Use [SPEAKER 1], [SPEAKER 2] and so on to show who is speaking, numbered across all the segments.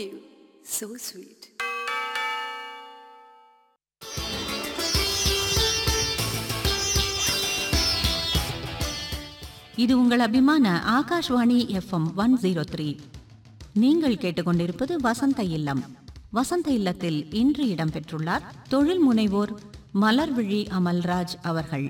[SPEAKER 1] you. So sweet.
[SPEAKER 2] இது உங்கள் அபிமான Akashvani FM one zero three நீங்கள் கேட்டுக்கொண்டிருப்பது வசந்த இல்லம் வசந்த இல்லத்தில் இன்று இடம்பெற்றுள்ளார் தொழில் முனைவோர் மலர்விழி அமல்ராஜ் அவர்கள்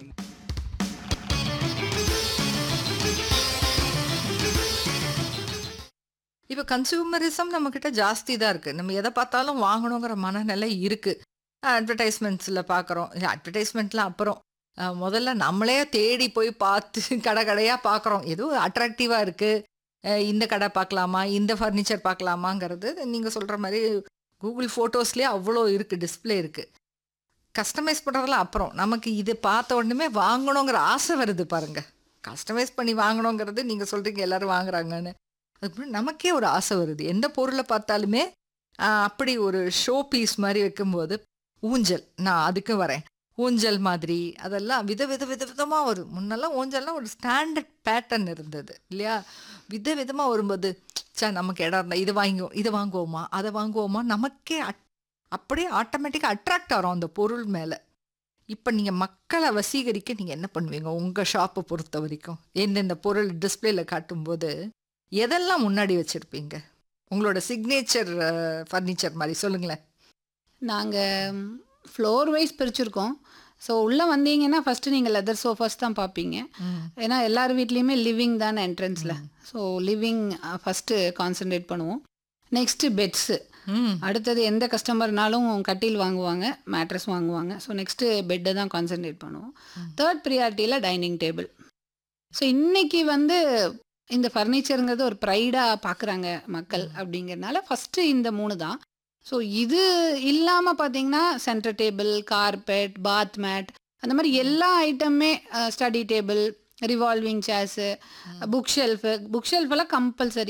[SPEAKER 3] இப்போ கன்சூமரிசம் நம்மக்கிட்ட ஜாஸ்தி தான் இருக்குது நம்ம எதை பார்த்தாலும் வாங்கணுங்கிற மனநிலை இருக்குது அட்வர்டைஸ்மெண்ட்ஸில் பார்க்குறோம் அட்வர்டைஸ்மெண்ட்லாம் அப்புறம் அஹ், முதல்ல நம்மளே தேடி போய் பார்த்து கடை கடையாக பார்க்குறோம் ஏதோ அட்ராக்டிவாக இருக்குது இந்த கடை பார்க்கலாமா இந்த ஃபர்னிச்சர் பார்க்கலாமாங்கிறது நீங்கள் சொல்கிற மாதிரி கூகுள் ஃபோட்டோஸ்லேயே அவ்வளோ இருக்குது டிஸ்ப்ளே இருக்குது கஸ்டமைஸ் பண்ணுறதெல்லாம் அப்புறம் நமக்கு இது பார்த்த உடனே வாங்கணுங்கிற ஆசை வருது பாருங்க கஸ்டமைஸ் பண்ணி வாங்கணுங்கிறது நீங்கள் சொல்கிறீங்க எல்லாரும் வாங்குறாங்கன்னு அதுக்கு முன்னாடி நமக்கே ஒரு ஆசை வருது எந்த பொருளை பார்த்தாலுமே ஆஹ், அப்படி ஒரு ஷோ பீஸ் மாதிரி வைக்கும்போது ஊஞ்சல் நான் அதுக்கு வரேன் ஊஞ்சல் மாதிரி அதெல்லாம் வித வித வித விதமாக வரும் முன்னெல்லாம் ஊஞ்சல்லாம் ஒரு ஸ்டாண்டர்ட் பேட்டர்ன் இருந்தது இல்லையா வித விதமாக வரும்போது சே நமக்கு இடம் இருந்தால் இது வாங்குவோம் இதை வாங்குவோமா அதை வாங்குவோமா நமக்கே அட்- அப்படியே ஆட்டோமேட்டிக்காக அட்ராக்ட் ஆகிறோம் அந்த பொருள் மேலே இப்போ நீங்கள் மக்களை வசீகரிக்க நீங்கள் என்ன பண்ணுவீங்க உங்கள் ஷாப்பை பொறுத்த வரைக்கும் எந்தெந்த பொருள் டிஸ்பிளேல காட்டும்போது எதெல்லாம் முன்னாடி வச்சுருப்பீங்க உங்களோட சிக்னேச்சர் ஃபர்னிச்சர் மாதிரி சொல்லுங்களேன்
[SPEAKER 4] நாங்கள் ஃப்ளோர் வைஸ் பிரிச்சிருக்கோம் ஸோ உள்ளே வந்தீங்கன்னா ஃபஸ்ட்டு நீங்கள் லெதர் சோஃபாஸ் தான் பார்ப்பீங்க ஏன்னா எல்லார் வீட்லேயுமே லிவிங் தானே என்ட்ரன்ஸில் ஸோ லிவிங் ஃபஸ்ட்டு கான்சென்ட்ரேட் பண்ணுவோம் நெக்ஸ்ட்டு பெட்ஸு
[SPEAKER 3] ம்
[SPEAKER 4] அடுத்தது எந்த கஸ்டமர்னாலும் கட்டில் வாங்குவாங்க மேட்ரஸ் வாங்குவாங்க ஸோ நெக்ஸ்ட்டு பெட்டை தான் கான்சென்ட்ரேட் பண்ணுவோம் தேர்ட் ப்ரியாரிட்டியில் டைனிங் டேபிள் ஸோ இன்னைக்கு வந்து இந்த ஃபர்னிச்சருங்கிறது ஒரு ப்ரைடாக பார்க்குறாங்க மக்கள் அப்படிங்கிறதுனால ஃபஸ்ட்டு இந்த மூணு தான் ஸோ இது இல்லாமல் பார்த்தீங்கன்னா centre table carpet bath mat அந்த மாதிரி எல்லா ஐட்டமுமே study table revolving chairs book shelf book ஷெல்ஃபெல்லாம் கம்பல்சரி